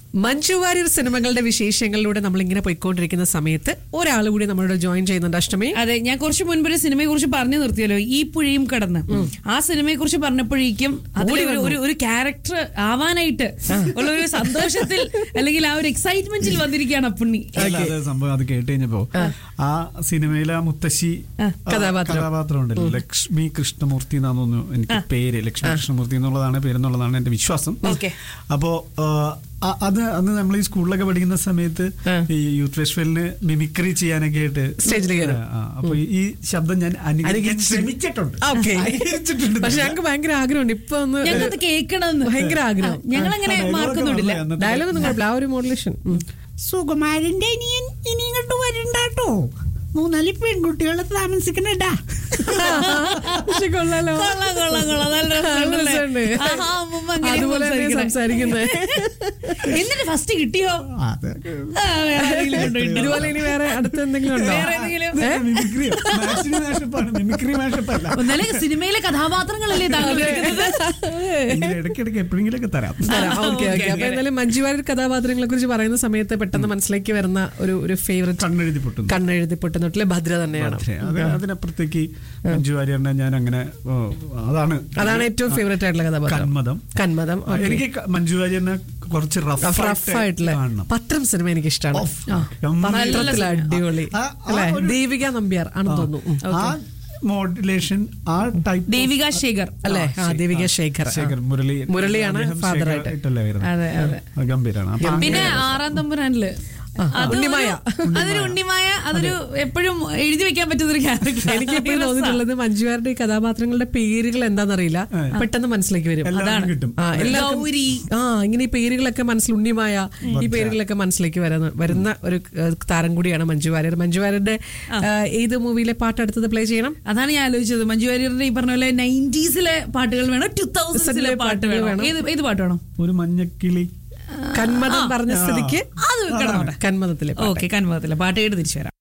മഞ്ജു വാര്യർ സിനിമകളുടെ വിശേഷങ്ങളിലൂടെ നമ്മൾ ഇങ്ങനെ പോയിക്കൊണ്ടിരിക്കുന്ന സമയത്ത് ഒരാൾ കൂടി നമ്മളോട് ജോയിൻ ചെയ്യുന്നുണ്ട് അഷ്ടമി അതെ ഞാൻ കുറച്ച് മുൻപ് ഒരു സിനിമയെ കുറിച്ച് പറഞ്ഞു നിർത്തിയല്ലോ ഈ പുഴയും കടന്ന് ആ സിനിമയെ കുറിച്ച് പറഞ്ഞപ്പോഴേക്കും അതിലെ ഒരു- ഒരു ഒരു ക്യാരക്ടർ ആവാനായിട്ട് ഉള്ള ഒരു സന്തോഷത്തിൽ അല്ലെങ്കിൽ ആ ഒരു എക്സൈറ്റ്മെന്റിൽ വന്നിരിക്കുകയാണ് അപ്പുണ്ണി അല്ല, അത് സംഭവം അത് കേട്ട് കഴിഞ്ഞപ്പോ ആ സിനിമയിലെ ആ മുത്തശ്ശി ആ, കഥാപാത്രം. കഥാപാത്രം ഉണ്ടല്ലോ ലക്ഷ്മി കൃഷ്ണമൂർത്തി എന്നാന്ന് തോന്നുന്നു എനിക്ക് പേര് ലക്ഷ്മി കൃഷ്ണമൂർത്തി എന്നുള്ളതാണ് പേരെന്നുള്ളതാണ് എന്റെ വിശ്വാസം Okay. അപ്പോ ആ, ആ, അത് അന്ന് നമ്മൾ ഈ സ്കൂളിലൊക്കെ പഠിക്കുന്ന സമയത്ത് ഈ യൂത്ത് ഫെസ്റ്റിവലിന് മിമിക്രി ചെയ്യാനൊക്കെ ആയിട്ട് സ്റ്റേജിൽ കയറും. ആ, അപ്പൊ ഈ- ഈ ശബ്ദം ഞാൻ അനുകരിക്കാൻ അനുകരിച്ച്. ശ്രമിച്ചിട്ടുണ്ട് ഓക്കെ അനുകരിച്ചിട്ടുണ്ട്. പക്ഷെ ഞങ്ങൾക്ക് ഭയങ്കര ആഗ്രഹമുണ്ട് ഇപ്പൊ ഒന്ന് ഞങ്ങൾക്ക് കേൾക്കണമെന്ന് ഭയങ്കര ആഗ്രഹം ഞങ്ങൾ അങ്ങനെ ആ, dialogue മാർക്കൊന്നുമില്ല ഒക്കെ അന്നത്തെ- ഡയലോഗ് ഒന്നും കുഴപ്പമില്ല ആ ഒരു മോഡുലേഷൻ സുകുമാരന്റെ അനിയൻ ഇനി ഇങ്ങോട്ട് വരണ്ടാട്ടോ മൂന്നാല് പെൺകുട്ടികളെ താമസിക്കണടാ പക്ഷെ കൊള്ളാലോ കൊള്ളാം, കൊള്ളാം, കൊള്ളാം. നല്ല നല്ല രസമുണ്ടല്ലേ? രസമുണ്ട്. ആഹാ, അമ്മൂമ്മ അങ്ങനെ അതുപോലെ തന്നെ സംസാരിക്കണേ. സംസാരിക്കുന്നത് എന്നിട്ട് ഫസ്റ്റ് കിട്ടിയോ അത് ആ, വേറെ ആരെങ്കിലും കൊണ്ടുപോയിട്ടുണ്ടോ? ഇതുപോലെ ഇനി വേറെ അടുത്ത് എന്തെങ്കിലും ഉണ്ടോ വേറെ ഏതെങ്കിലും മിമിക്രി മാഷിന് മാഷപ്പാണ് മിമിക്രി മാഷപ്പല്ല ഒന്നല്ലേ സിനിമയിലെ കഥാപാത്രങ്ങളല്ലേ താങ്കൾ എടുക്കുന്നത്? ഇങ്ങനെ ഇടയ്ക്കിടയ്ക്ക് എപ്പോഴെങ്കിലൊക്കെ തരാം ഓക്കെ ഓക്കെ അപ്പൊ എന്തായാലും മഞ്ജു വാര്യർ കഥാപാത്രങ്ങളെ കുറിച്ച് പറയുന്ന സമയത്ത് പെട്ടെന്ന് മനസ്സിലേക്ക് വരുന്ന ഒരു ഒരു ഫേവറേറ്റ് കണ്ണെഴുതി പൊട്ടുന്നു കണ്ണെഴുതി പൊട്ടുന്നിട്ടിലെ ഭദ്ര തന്നെയാണ് പക്ഷേ അത് അതിനപ്പുറത്തേക്ക് മഞ്ജു വാര്യറിനെ ഞാൻ അങ്ങനെ ഓ, അതാണ് അതാണ് ഏറ്റവും ഫേവറേറ്റ് ആയിട്ടുള്ള കഥാപാത്രം കന്മതം കന്മതം ആ, എനിക്ക് ക- മഞ്ജു വാര്യറിനെ കുറച്ച് റഫ് റഫ് ആയിട്ടുള്ള കാണണം പത്രം സിനിമ എനിക്ക് ഇഷ്ടമാണ് ഓഫ്. ഗംഭീര- പത്രത്തിലെ അടിപൊളി ആ, ആ അല്ലെ ഒരു- ദേവിക നമ്പ്യാർ ആണെന്ന് തോന്നുന്നു ഉം. ആ മോഡുലേഷൻ ആ ടൈപ്പ് ദേവിക ശേഖർ അല്ലേ ആ ദേവിക ശേഖർ ആ. ശേഖർ മുരളി മുരളിയാണ് അദ്ദേഹം father ശേഖർ ആയിട്ട്. ആയിട്ടല്ലേ വരുന്നത്? അതെ അതെ അത് ഗംഭീരാണ് അപ്പൊ പിന്നെ ആറാം തമ്പുരാനില് അത് ഉണ്ണിമായ. ഒരു- അതൊരു ഉണ്ണിമായ അതൊരു എപ്പോഴും എഴുതി വെക്കാൻ പറ്റുന്ന ഒരു ക്യാരക്ടർ എനിക്ക് എപ്പോഴും തോന്നിയിട്ടുള്ളത് മഞ്ജുവാരുടെ ഈ കഥാപാത്രങ്ങളുടെ പേരുകൾ എന്താണെന്നറിയില്ല പെട്ടെന്ന് മനസ്സിലേക്ക് വരും എല്ലാവർക്കും കിട്ടും. ആ എല്ലാവർക്കും ഗൗരി. ആ ഇങ്ങനെ ഈ പേരുകളൊക്കെ മനസ്സിൽ ഉണ്ണിമായ ഈ പേരുകളൊക്കെ മനസ്സിലേക്ക് വരുന്ന വരുന്ന ഒരു ഏഹ്, താരം കൂടിയാണ് മഞ്ജു വാര്യർ മഞ്ജു വാര്യരുടെ ഏഹ്, ഏത് മൂവിയിലെ പാട്ട് അടുത്തത് പ്ലേ ചെയ്യണം അതാണ് ഞാൻ ആലോചിച്ചത് മഞ്ജു വാര്യറിന്റെ ഈ പറഞ്ഞ പോലെ നയൻറ്റീസിലെ പാട്ടുകൾ വേണം ടൂ തൗസൻഡ്സിലെ പാട്ട് പാട്ടുകൾ വേണം വേണം. ഏത് ഏത് പാട്ട് വേണം ഒരു മഞ്ഞക്കിളി കന്മതം പറഞ്ഞ സ്ഥിതിക്ക് അത് കിടന്നോട്ടെ കന്മതത്തിലെ പാട്ട്. ഓക്കെ കന്മതത്തിലെ പാട്ട് കേട്ട് തിരിച്ചു വരാം